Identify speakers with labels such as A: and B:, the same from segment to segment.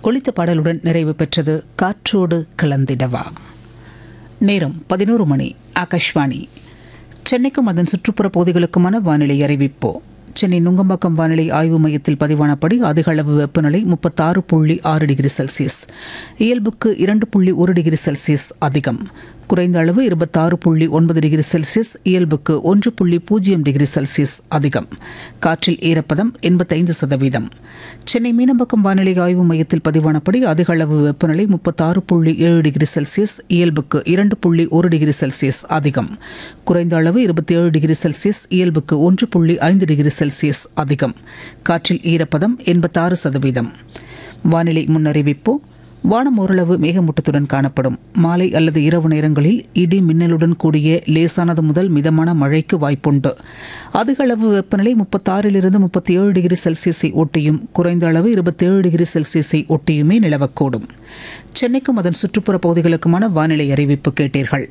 A: ஒளித்த பாடலுடன் நிறைவு பெற்றது காற்றோடு கலந்திடவா நேரம் பதினோரு மணி ஆகாஷ்வாணி சென்னைக்கும் அதன் சுற்றுப்புற பகுதிகளுக்குமான வானிலை அறிவிப்பு சென்னை நுங்கம்பாக்கம் வானிலை ஆய்வு மையத்தில் பதிவானபடி அதிக அளவு வெப்பநிலை முப்பத்தாறு புள்ளி ஆறு டிகிரி செல்சியஸ் இயல்புக்கு இரண்டு புள்ளி ஒரு டிகிரி செல்சியஸ் அதிகம் குறைந்த அளவு இருபத்தாறு புள்ளி ஒன்பது டிகிரி செல்சியஸ் இயல்புக்கு ஒன்று புள்ளி பூஜ்ஜியம் டிகிரி செல்சியஸ் அதிகம் காற்றில் ஈரப்பதம் எண்பத்தைந்து சதவீதம் சென்னை மீனம்பாக்கம் வானிலை ஆய்வு மையத்தில் பதிவானபடி அதிக அளவு வெப்பநிலை முப்பத்தாறு புள்ளி ஏழு டிகிரி செல்சியஸ் இயல்புக்கு இரண்டு புள்ளி ஒரு டிகிரி செல்சியஸ் அதிகம் குறைந்த அளவு இருபத்தி ஏழு டிகிரி செல்சியஸ் இயல்புக்கு ஒன்று புள்ளி ஐந்து டிகிரி செல்சியஸ் அதிகம் காற்றில் ஈரப்பதம் எண்பத்தாறு சதவீதம் வானிலை முன்னறிவிப்பு வானம் ஓரளவு மேகமூட்டத்துடன் காணப்படும் மாலை அல்லது இரவு நேரங்களில் இடி மின்னலுடன் கூடிய லேசானது முதல் மிதமான மழைக்கு வாய்ப்புண்டு அதிக அளவு வெப்பநிலை முப்பத்தாறிலிருந்து முப்பத்தி ஏழு டிகிரி செல்சியஸை ஒட்டியும் குறைந்த அளவு இருபத்தேழு டிகிரி செல்சியஸை ஒட்டியுமே நிலவக்கூடும் சென்னைக்கும் அதன் சுற்றுப்புற பகுதிகளுக்குமான வானிலை அறிவிப்பு கேட்டீர்கள்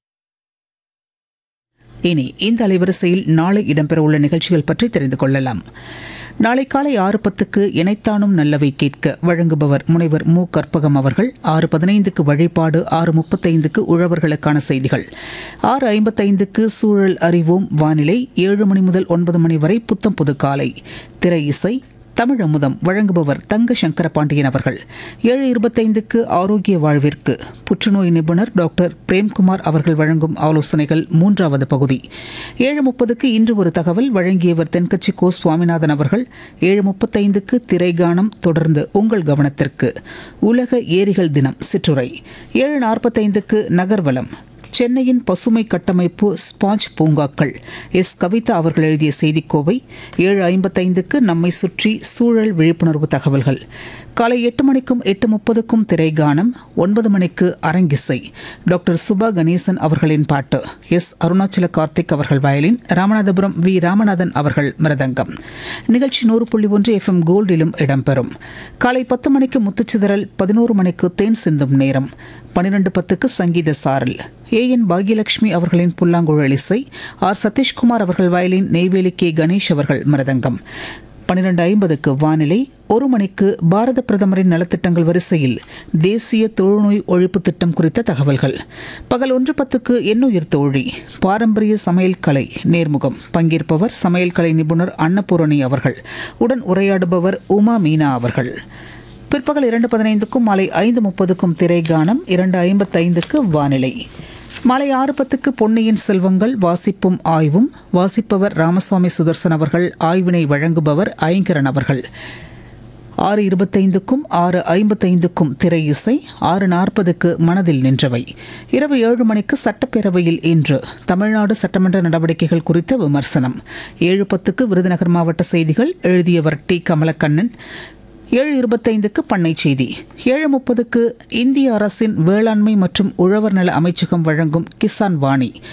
A: இனி இந்த அலைவரிசையில் நாளை இடம்பெறவுள்ள நிகழ்ச்சிகள் பற்றி தெரிந்து கொள்ளலாம் நாளை காலை ஆறு பத்துக்கு இணைத்தானும் நல்லவை கேட்க வழங்குபவர் முனைவர் மு கற்பகம் அவர்கள் ஆறு பதினைந்துக்கு வழிபாடு ஆறு முப்பத்தைந்துக்கு உழவர்களுக்கான செய்திகள் ஆறு ஐம்பத்தைந்துக்கு சூழல் அறிவோம் வானிலை ஏழு மணி முதல் ஒன்பது மணி வரை புத்தம் புது காலை திரை இசை தமிழ் அமுதம் வழங்குபவர் தங்க சங்கர பாண்டியன் அவர்கள் ஏழு இருபத்தைந்துக்கு ஆரோக்கிய வாழ்விற்கு புற்றுநோய் நிபுணர் டாக்டர் பிரேம்குமார் அவர்கள் வழங்கும் ஆலோசனைகள் மூன்றாவது பகுதி ஏழு முப்பதுக்கு இன்று ஒரு தகவல் வழங்கியவர் தென்கட்சி கோ சுவாமிநாதன் அவர்கள் ஏழு முப்பத்தைந்துக்கு திரைகானம் தொடர்ந்து உங்கள் கவனத்திற்கு உலக ஏரிகள் தினம் சிற்றுரை ஏழு நாற்பத்தைந்துக்கு நகர்வலம் சென்னையின் பசுமை கட்டமைப்பு ஸ்பாஞ்ச் பூங்காக்கள் எஸ் கவிதா அவர்கள் எழுதிய செய்திக்கோவை ஏழு ஐம்பத்தைந்துக்கு நம்மை சுற்றி சூழல் விழிப்புணர்வு தகவல்கள் காலை எட்டு மணிக்கும் எட்டு முப்பதுக்கும் திரைகானம் ஒன்பது மணிக்கு அரங்கிசை டாக்டர் சுபா கணேசன் அவர்களின் பாட்டு எஸ் அருணாச்சல கார்த்திக் அவர்கள் வயலின் ராமநாதபுரம் வி ராமநாதன் அவர்கள் மிருதங்கம் நிகழ்ச்சி நூறு புள்ளி ஒன்று எஃப்எம் கோல்டிலும் இடம்பெறும் காலை பத்து மணிக்கு முத்துச்சிதறல் பதினோரு மணிக்கு தேன் சிந்தும் நேரம் பன்னிரண்டு பத்துக்கு சங்கீத சாரல் ஏ என் பாக்யலட்சுமி அவர்களின் புல்லாங்குழல் இசை ஆர் சதீஷ்குமார் அவர்கள் வயலின் நெய்வேலி கே கணேஷ் அவர்கள் மிருதங்கம் பன்னிரண்டு ஐம்பதுக்கு வானிலை ஒரு மணிக்கு பாரத பிரதமரின் நலத்திட்டங்கள் வரிசையில் தேசிய தொழுநோய் ஒழிப்பு திட்டம் குறித்த தகவல்கள் பகல் ஒன்று பத்துக்கு எண்ணுயிர் தோழி பாரம்பரிய சமையல் கலை நேர்முகம் பங்கேற்பவர் சமையல் கலை நிபுணர் அன்னபூரணி அவர்கள் உடன் உரையாடுபவர் உமா மீனா அவர்கள் பிற்பகல் இரண்டு பதினைந்துக்கும் மாலை ஐந்து முப்பதுக்கும் திரைகானம் இரண்டு ஐம்பத்தைந்துக்கு வானிலை மாலை ஆறு பத்துக்கு பொன்னியின் செல்வங்கள் வாசிப்பும் ஆய்வும் வாசிப்பவர் ராமசுவாமி சுதர்சன் அவர்கள் ஆய்வினை வழங்குபவர் ஐங்கரன் அவர்கள் ஆறு இருபத்தைந்துக்கும் ஆறு ஐம்பத்தைந்துக்கும் திரை இசை ஆறு நாற்பதுக்கு மனதில் நின்றவை இரவு ஏழு மணிக்கு சட்டப்பேரவையில் இன்று தமிழ்நாடு சட்டமன்ற நடவடிக்கைகள் குறித்த விமர்சனம் ஏழு பத்துக்கு விருதுநகர் மாவட்ட செய்திகள் எழுதியவர் டி கமலக்கண்ணன் ஏழு இருபத்தைந்துக்கு பண்ணை செய்தி ஏழு முப்பதுக்கு இந்திய அரசின் வேளாண்மை மற்றும் உழவர் நல அமைச்சகம் வழங்கும் கிசான் வாணி